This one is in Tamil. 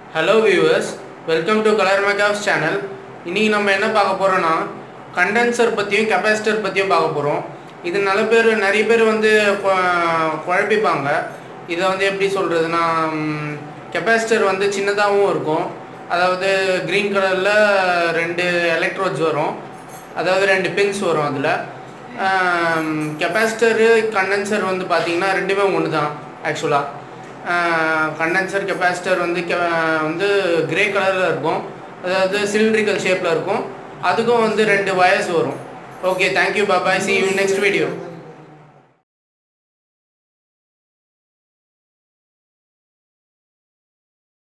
hello viewers welcome to colour makeups channel இன்றைக்கி நம்ம என்ன பார்க்க போகிறோன்னா கண்டென்சர் பற்றியும் கெப்பாசிட்டர் பற்றியும் பார்க்க போகிறோம் இது நல்ல பேர் நிறைய பேர் வந்து கொ- குழப்பிப்பாங்க இதை வந்து எப்படி சொல்கிறதுனா கெப்பாசிட்டர் வந்து சின்னதாகவும் இருக்கும் அதாவது க்ரீன் கலரில் ரெண்டு எலக்ட்ரோட்ஸ் வரும் அதாவது ரெண்டு பின்ஸ் வரும் அதில் கெப்பாசிட்டரு கண்டென்சர் வந்து பார்த்தீங்கன்னா ரெண்டுமே ஒன்று தான் ஆக்சுவலாக கண்டென்சர் கெப்பாசிட்டர் வந்து கெ வந்து கிரே கலரில் இருக்கும் அதாவது சிலிண்ட்ரிக்கல் ஷேப்பில் இருக்கும் அதுக்கும் வந்து ரெண்டு வயர்ஸ் வரும் okay thank you bye bye see you next video